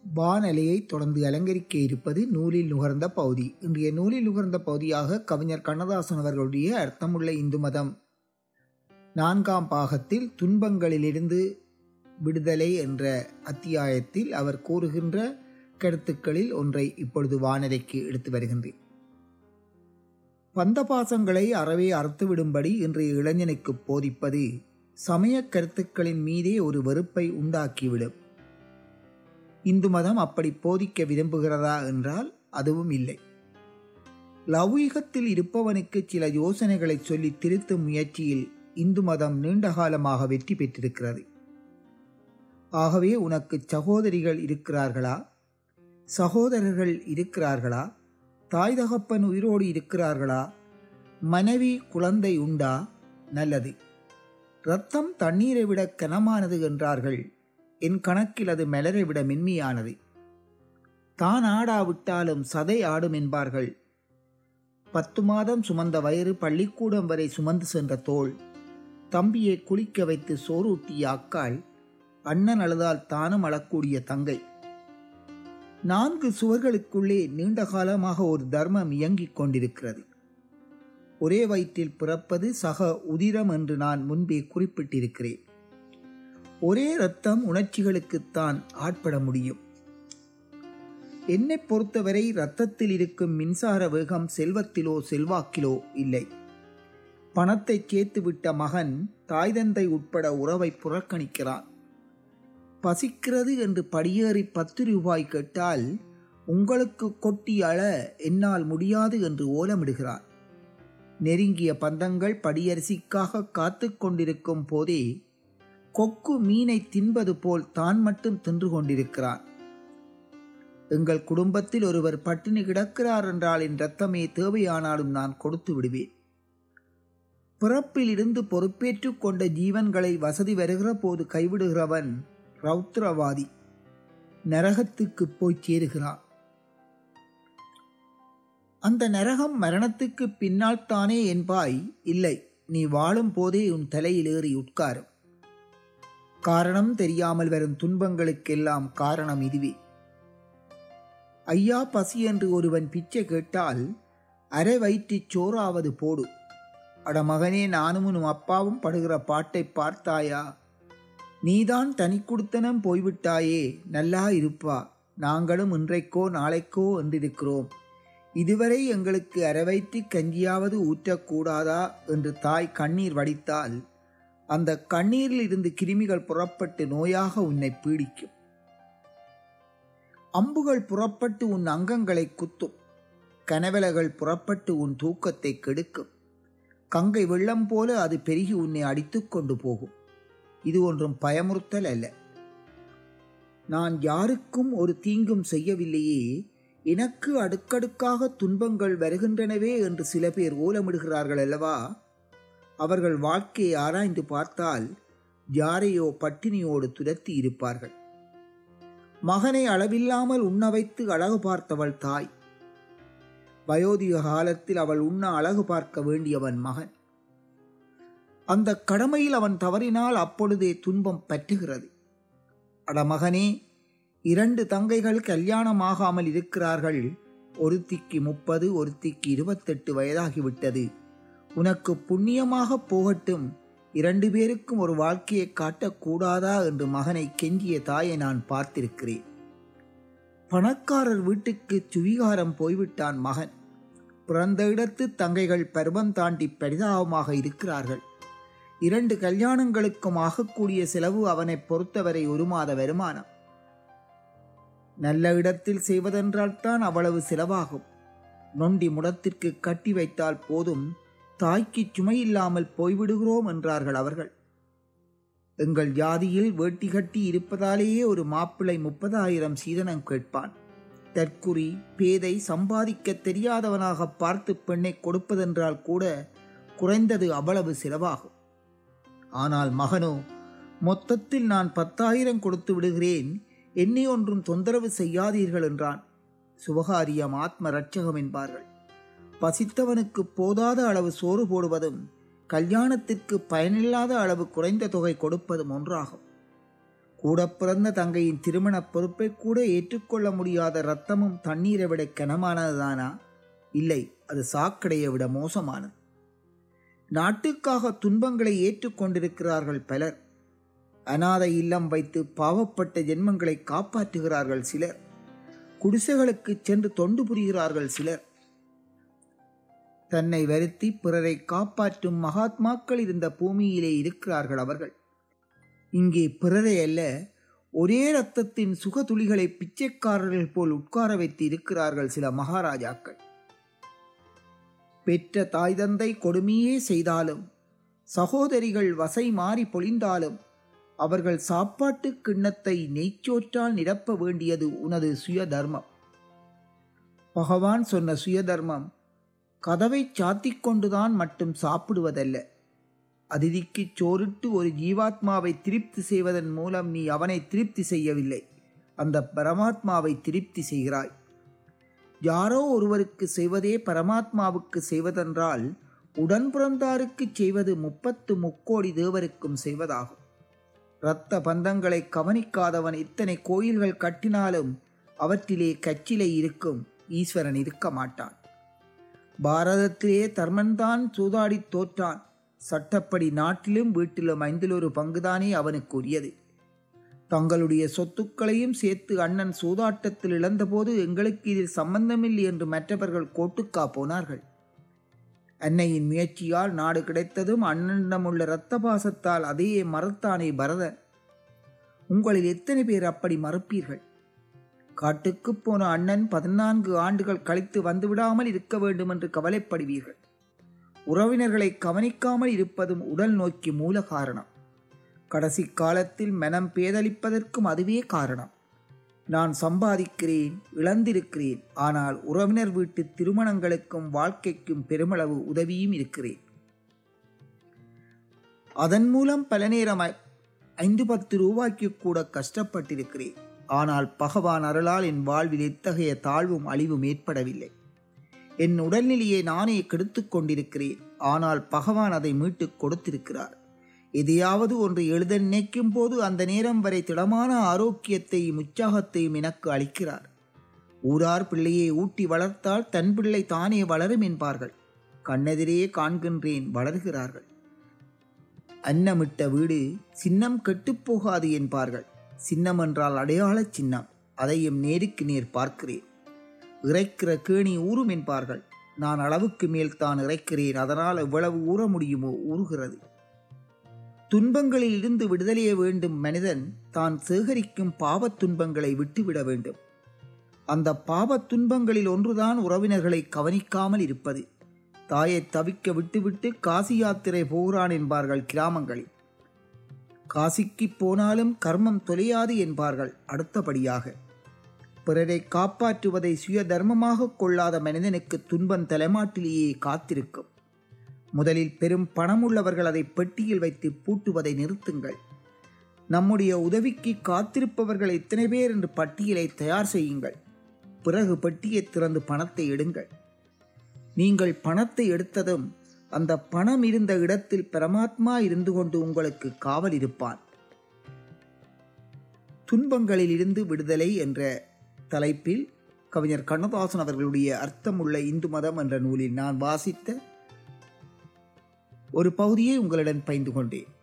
வானலையை தொடர்ந்து அலங்கரிக்க இருப்பது நூலில் நுகர்ந்த பகுதி இன்றைய நூலில் நுகர்ந்த பகுதியாக கவிஞர் கண்ணதாசன் அவர்களுடைய அர்த்தமுள்ள இந்து மதம் நான்காம் பாகத்தில் துன்பங்களிலிருந்து விடுதலை என்ற அத்தியாயத்தில் அவர் கூறுகின்ற கருத்துக்களில் ஒன்றை இப்பொழுது வானலைக்கு எடுத்து வருகின்றேன் பந்தபாசங்களை அறவே அறுத்துவிடும்படி இன்றைய இளைஞனுக்கு போதிப்பது சமய கருத்துக்களின் மீதே ஒரு வெறுப்பை உண்டாக்கிவிடும் இந்து மதம் அப்படி போதிக்க விரும்புகிறதா என்றால் அதுவும் இல்லை லௌகீகத்தில் இருப்பவனுக்கு சில யோசனைகளை சொல்லி திருத்தும் முயற்சியில் இந்து மதம் நீண்ட காலமாக வெற்றி பெற்றிருக்கிறது ஆகவே உனக்கு சகோதரிகள் இருக்கிறார்களா சகோதரர்கள் இருக்கிறார்களா தாய் தகப்பன் உயிரோடு இருக்கிறார்களா மனைவி குழந்தை உண்டா நல்லது இரத்தம் தண்ணீரை விட கனமானது என்றார்கள் என் கணக்கில் அது மலரை விட மென்மையானது தான் ஆடாவிட்டாலும் சதை ஆடும் என்பார்கள் பத்து மாதம் சுமந்த வயிறு பள்ளிக்கூடம் வரை சுமந்து சென்ற தோள் தம்பியை குளிக்க வைத்து சோறூட்டிய அக்காள் அண்ணன் அழுதால் தானும் அழக்கூடிய தங்கை நான்கு சுவர்களுக்குள்ளே நீண்ட காலமாக ஒரு தர்மம் இயங்கிக் கொண்டிருக்கிறது ஒரே வயிற்றில் பிறப்பது சக உதிரம் என்று நான் முன்பே குறிப்பிட்டிருக்கிறேன் ஒரே இரத்தம் உணர்ச்சிகளுக்குத்தான் ஆட்பட முடியும் என்னை பொறுத்தவரை இரத்தத்தில் இருக்கும் மின்சார வேகம் செல்வத்திலோ செல்வாக்கிலோ இல்லை பணத்தை சேர்த்துவிட்ட மகன் தாய் தந்தை உட்பட உறவை புறக்கணிக்கிறான் பசிக்கிறது என்று படியேறி பத்து ரூபாய் கேட்டால் உங்களுக்கு கொட்டி அழ என்னால் முடியாது என்று ஓலமிடுகிறான் நெருங்கிய பந்தங்கள் படியரிசிக்காக காத்து கொண்டிருக்கும் போதே கொக்கு மீனை தின்பது போல் தான் மட்டும் தின்று கொண்டிருக்கிறான் எங்கள் குடும்பத்தில் ஒருவர் பட்டினி கிடக்கிறார் என்றால் என் ரத்தமே தேவையானாலும் நான் கொடுத்து விடுவேன் பிறப்பில் இருந்து பொறுப்பேற்றுக் கொண்ட ஜீவன்களை வசதி வருகிற போது கைவிடுகிறவன் ரௌத்ரவாதி நரகத்துக்கு போய் சேருகிறான் அந்த நரகம் மரணத்துக்கு பின்னால் தானே என்பாய் இல்லை நீ வாழும் போதே உன் தலையில் ஏறி உட்காரும் காரணம் தெரியாமல் வரும் துன்பங்களுக்கெல்லாம் காரணம் இதுவே ஐயா பசி என்று ஒருவன் பிச்சை கேட்டால் அரை வயிற்றுச் சோறாவது போடு அட மகனே நானும் உன் அப்பாவும் படுகிற பாட்டை பார்த்தாயா நீதான் தனி குடுத்தனம் போய்விட்டாயே நல்லா இருப்பா நாங்களும் இன்றைக்கோ நாளைக்கோ என்றிருக்கிறோம் இதுவரை எங்களுக்கு அரைவைத்து கஞ்சியாவது ஊற்றக்கூடாதா என்று தாய் கண்ணீர் வடித்தால் அந்த கண்ணீரில் இருந்து கிருமிகள் புறப்பட்டு நோயாக உன்னை பீடிக்கும் அம்புகள் புறப்பட்டு உன் அங்கங்களை குத்தும் கனவலைகள் புறப்பட்டு உன் தூக்கத்தை கெடுக்கும் கங்கை வெள்ளம் போல அது பெருகி உன்னை அடித்துக் கொண்டு போகும் இது ஒன்றும் பயமுறுத்தல் அல்ல நான் யாருக்கும் ஒரு தீங்கும் செய்யவில்லையே எனக்கு அடுக்கடுக்காக துன்பங்கள் வருகின்றனவே என்று சில பேர் ஓலமிடுகிறார்கள் அல்லவா அவர்கள் வாழ்க்கையை ஆராய்ந்து பார்த்தால் யாரையோ பட்டினியோடு துரத்தி இருப்பார்கள் மகனை அளவில்லாமல் உண்ண வைத்து அழகு பார்த்தவள் தாய் வயோதிக காலத்தில் அவள் உண்ண அழகு பார்க்க வேண்டியவன் மகன் அந்த கடமையில் அவன் தவறினால் அப்பொழுதே துன்பம் பற்றுகிறது அட மகனே இரண்டு தங்கைகள் கல்யாணமாகாமல் இருக்கிறார்கள் ஒருத்திக்கு முப்பது ஒருத்திக்கு இருபத்தெட்டு வயதாகிவிட்டது உனக்கு புண்ணியமாக போகட்டும் இரண்டு பேருக்கும் ஒரு வாழ்க்கையை காட்டக்கூடாதா என்று மகனை கெஞ்சிய தாயை நான் பார்த்திருக்கிறேன் பணக்காரர் வீட்டுக்கு சுவிகாரம் போய்விட்டான் மகன் பிறந்த இடத்து தங்கைகள் பருவம் தாண்டி பரிதாபமாக இருக்கிறார்கள் இரண்டு கல்யாணங்களுக்கும் ஆகக்கூடிய செலவு அவனை பொறுத்தவரை ஒரு மாத வருமானம் நல்ல இடத்தில் செய்வதென்றால் தான் அவ்வளவு செலவாகும் நொண்டி முடத்திற்கு கட்டி வைத்தால் போதும் தாய்க்கு சுமையில்லாமல் போய்விடுகிறோம் என்றார்கள் அவர்கள் எங்கள் ஜாதியில் வேட்டி கட்டி இருப்பதாலேயே ஒரு மாப்பிள்ளை முப்பதாயிரம் சீதனம் கேட்பான் தற்குறி பேதை சம்பாதிக்க தெரியாதவனாக பார்த்து பெண்ணை கொடுப்பதென்றால் கூட குறைந்தது அவ்வளவு செலவாகும் ஆனால் மகனோ மொத்தத்தில் நான் பத்தாயிரம் கொடுத்து விடுகிறேன் என்னை ஒன்றும் தொந்தரவு செய்யாதீர்கள் என்றான் சுபகாரியம் ஆத்ம ரட்சகம் என்பார்கள் பசித்தவனுக்கு போதாத அளவு சோறு போடுவதும் கல்யாணத்திற்கு பயனில்லாத அளவு குறைந்த தொகை கொடுப்பதும் ஒன்றாகும் கூட பிறந்த தங்கையின் திருமண பொறுப்பை கூட ஏற்றுக்கொள்ள முடியாத இரத்தமும் தண்ணீரை விட கனமானதுதானா இல்லை அது சாக்கடையை விட மோசமானது நாட்டுக்காக துன்பங்களை ஏற்றுக்கொண்டிருக்கிறார்கள் பலர் அனாதை இல்லம் வைத்து பாவப்பட்ட ஜென்மங்களை காப்பாற்றுகிறார்கள் சிலர் குடிசைகளுக்கு சென்று தொண்டு புரிகிறார்கள் சிலர் தன்னை வருத்தி பிறரை காப்பாற்றும் மகாத்மாக்கள் இருந்த பூமியிலே இருக்கிறார்கள் அவர்கள் இங்கே பிறரை அல்ல ஒரே ரத்தத்தின் சுகதுளிகளை பிச்சைக்காரர்கள் போல் உட்கார வைத்து இருக்கிறார்கள் சில மகாராஜாக்கள் பெற்ற தாய் தந்தை கொடுமையே செய்தாலும் சகோதரிகள் வசை மாறி பொழிந்தாலும் அவர்கள் சாப்பாட்டு கிண்ணத்தை நெய்ச்சோற்றால் நிரப்ப வேண்டியது உனது சுய தர்மம் பகவான் சொன்ன சுய தர்மம் கதவை சாத்திக் கொண்டுதான் மட்டும் சாப்பிடுவதல்ல அதிதிக்கு சோறிட்டு ஒரு ஜீவாத்மாவை திருப்தி செய்வதன் மூலம் நீ அவனை திருப்தி செய்யவில்லை அந்த பரமாத்மாவை திருப்தி செய்கிறாய் யாரோ ஒருவருக்கு செய்வதே பரமாத்மாவுக்கு செய்வதென்றால் உடன் பிறந்தாருக்கு செய்வது முப்பத்து முக்கோடி தேவருக்கும் செய்வதாகும் இரத்த பந்தங்களை கவனிக்காதவன் இத்தனை கோயில்கள் கட்டினாலும் அவற்றிலே கச்சிலை இருக்கும் ஈஸ்வரன் இருக்க மாட்டான் பாரதத்திலே தர்மன்தான் சூதாடி தோற்றான் சட்டப்படி நாட்டிலும் வீட்டிலும் ஐந்தில் ஒரு பங்குதானே அவனுக்கு உரியது தங்களுடைய சொத்துக்களையும் சேர்த்து அண்ணன் சூதாட்டத்தில் இழந்தபோது எங்களுக்கு இதில் சம்பந்தமில்லை என்று மற்றவர்கள் கோட்டுக்கா போனார்கள் அன்னையின் முயற்சியால் நாடு கிடைத்ததும் அண்ணனிடமுள்ள இரத்த பாசத்தால் அதையே மறுத்தானே பரதன் உங்களில் எத்தனை பேர் அப்படி மறுப்பீர்கள் காட்டுக்குப் போன அண்ணன் பதினான்கு ஆண்டுகள் கழித்து வந்துவிடாமல் இருக்க வேண்டும் என்று கவலைப்படுவீர்கள் உறவினர்களை கவனிக்காமல் இருப்பதும் உடல் நோக்கி மூல காரணம் கடைசி காலத்தில் மனம் பேதலிப்பதற்கும் அதுவே காரணம் நான் சம்பாதிக்கிறேன் இழந்திருக்கிறேன் ஆனால் உறவினர் வீட்டு திருமணங்களுக்கும் வாழ்க்கைக்கும் பெருமளவு உதவியும் இருக்கிறேன் அதன் மூலம் பல நேரம் ஐந்து பத்து ரூபாய்க்கு கூட கஷ்டப்பட்டிருக்கிறேன் ஆனால் பகவான் அருளால் என் வாழ்வில் எத்தகைய தாழ்வும் அழிவும் ஏற்படவில்லை என் உடல்நிலையை நானே கெடுத்துக் கொண்டிருக்கிறேன் ஆனால் பகவான் அதை மீட்டுக் கொடுத்திருக்கிறார் எதையாவது ஒன்று எழுத நினைக்கும் போது அந்த நேரம் வரை திடமான ஆரோக்கியத்தையும் உற்சாகத்தையும் எனக்கு அளிக்கிறார் ஊரார் பிள்ளையை ஊட்டி வளர்த்தால் தன் பிள்ளை தானே வளரும் என்பார்கள் கண்ணெதிரே காண்கின்றேன் வளர்கிறார்கள் அன்னமிட்ட வீடு சின்னம் கெட்டுப்போகாது என்பார்கள் சின்னம் என்றால் அடையாள சின்னம் அதையும் நேருக்கு நேர் பார்க்கிறேன் இறைக்கிற கேணி ஊறும் என்பார்கள் நான் அளவுக்கு மேல் தான் இறைக்கிறேன் அதனால் எவ்வளவு ஊற முடியுமோ ஊறுகிறது துன்பங்களில் இருந்து விடுதலைய வேண்டும் மனிதன் தான் சேகரிக்கும் பாவத் துன்பங்களை விட்டுவிட வேண்டும் அந்த பாவத் துன்பங்களில் ஒன்றுதான் உறவினர்களை கவனிக்காமல் இருப்பது தாயை தவிக்க விட்டுவிட்டு காசி யாத்திரை போகிறான் என்பார்கள் கிராமங்களில் காசிக்கு போனாலும் கர்மம் தொலையாது என்பார்கள் அடுத்தபடியாக பிறரை காப்பாற்றுவதை சுய தர்மமாக கொள்ளாத மனிதனுக்கு துன்பம் தலைமாட்டிலேயே காத்திருக்கும் முதலில் பெரும் பணமுள்ளவர்கள் அதை பெட்டியில் வைத்து பூட்டுவதை நிறுத்துங்கள் நம்முடைய உதவிக்கு காத்திருப்பவர்கள் எத்தனை பேர் என்று பட்டியலை தயார் செய்யுங்கள் பிறகு பெட்டியை திறந்து பணத்தை எடுங்கள் நீங்கள் பணத்தை எடுத்ததும் அந்த பணம் இருந்த இடத்தில் பரமாத்மா இருந்து கொண்டு உங்களுக்கு காவல் இருப்பான் துன்பங்களில் இருந்து விடுதலை என்ற தலைப்பில் கவிஞர் கண்ணதாசன் அவர்களுடைய அர்த்தமுள்ள இந்து மதம் என்ற நூலில் நான் வாசித்த ஒரு பகுதியை உங்களுடன் பகிர்ந்து கொண்டேன்